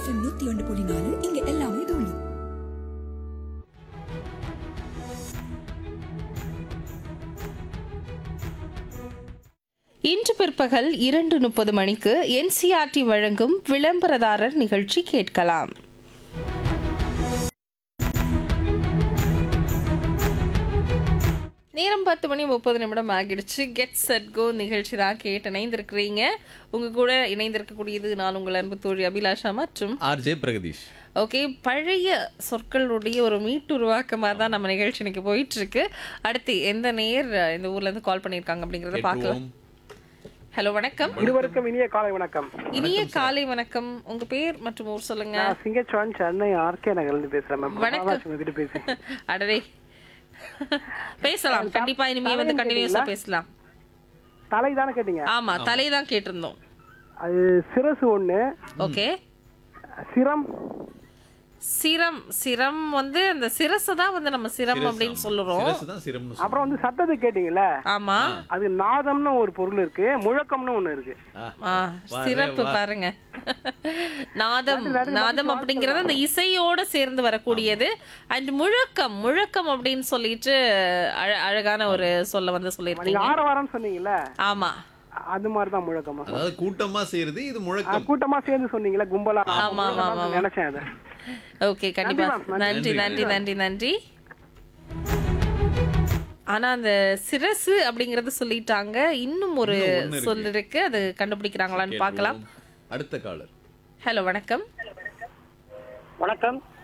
FM நூத்தி ஒன்று புள்ளி நாலு இங்க எல்லாமே தூளு இன்று பிற்பகல் இரண்டு முப்பது மணிக்கு என்சிஆர்டி வழங்கும் விளம்பரதாரர் நிகழ்ச்சி கேட்கலாம் நேரம் பத்து மணி முப்பது நிமிடம் ஆகிடுச்சு கெட் செட் கோ நிகழ்ச்சி தான் கேட்டு இணைந்திருக்கிறீங்க உங்க கூட இணைந்திருக்கக்கூடியது நான் உங்கள் அன்பு தோழி அபிலாஷா மற்றும் ஆர்ஜே பிரகதீஷ் ஓகே பழைய சொற்களுடைய ஒரு மீட்டுருவாக்கமாக தான் நம்ம நிகழ்ச்சி இன்னைக்கு போயிட்டு இருக்கு அடுத்து எந்த நேர் இந்த ஊர்ல இருந்து கால் பண்ணியிருக்காங்க அப்படிங்கறத பார்க்கலாம் கேட்டுருவோம். ஹலோ வணக்கம் இருவருக்கும் இனிய காலை வணக்கம் இனிய காலை வணக்கம் உங்க பேர் மற்றும் ஊர் சொல்லுங்க நான் சிங்கச்சோன் சென்னை ஆர்கே நகர்ல இருந்து பேசுறேன் மேம் வணக்கம். உங்ககிட்ட பேசுறேன் அடடே பேசலாம் கண்டிப்பா இனிமே வந்து கண்டினியூஸா பேசலாம் தலை தானே கேட்டீங்க ஆமா தலை தான் கேட்டிருந்தோம் அது சிரசு ஒண்ணு ஓகே சிரம் சிரம் சிரம் வந்து அந்த சிரசை தான் வந்து நம்ம சிரம் அப்படின்னு சொல்லுறோம் சிரசு தான் சிரம்னு சொல்லுவோம். அப்புறம் வந்து சத்தத்தை கேட்டீங்கல்ல ஆமா அது நாதம்னு ஒரு பொருள் இருக்கு முழக்கம்னு ஒண்ணு இருக்கு ஆ, ஆ, சிறப்பு பாருங்க நாதம் நாதம் அப்படிங்கறது அந்த இசையோட சேர்ந்து வரக்கூடியது அண்ட் முழக்கம் முழக்கம் அப்படின்னு சொல்லிட்டு அழ- அழகான ஒரு சொல்ல வந்து நீங்க சொல்லியிருக்கீங்க ஆரவாரம் சொன்னீங்கல்ல ஆமா அது மாதிரிதான் முழக்கமா அதாவது கூட்டமா செய்யறது இது ஆ, முழக்கம் கூட்டமா சேர்ந்து சொன்னீங்களா கும்பலா ஆமா, ஆமா, ஆமா. நினைச்சேன் அதை ஓகே கண்டிப்பா நன்றி, ma'am. நன்றி நன்றி நன்றி நன்றி ஆனா அந்த சிரசு அப்படிங்கறது சொல்லிட்டாங்க இன்னும் ஒரு இன்னும் ஒண்ணு இருக்கு. சொல் இருக்கு அது கண்டுபிடிக்கிறாங்களான்னு பார்க்கலாம் கேட்டுருவோம். அடுத்த காலர் ஹலோ வணக்கம் வணக்கம்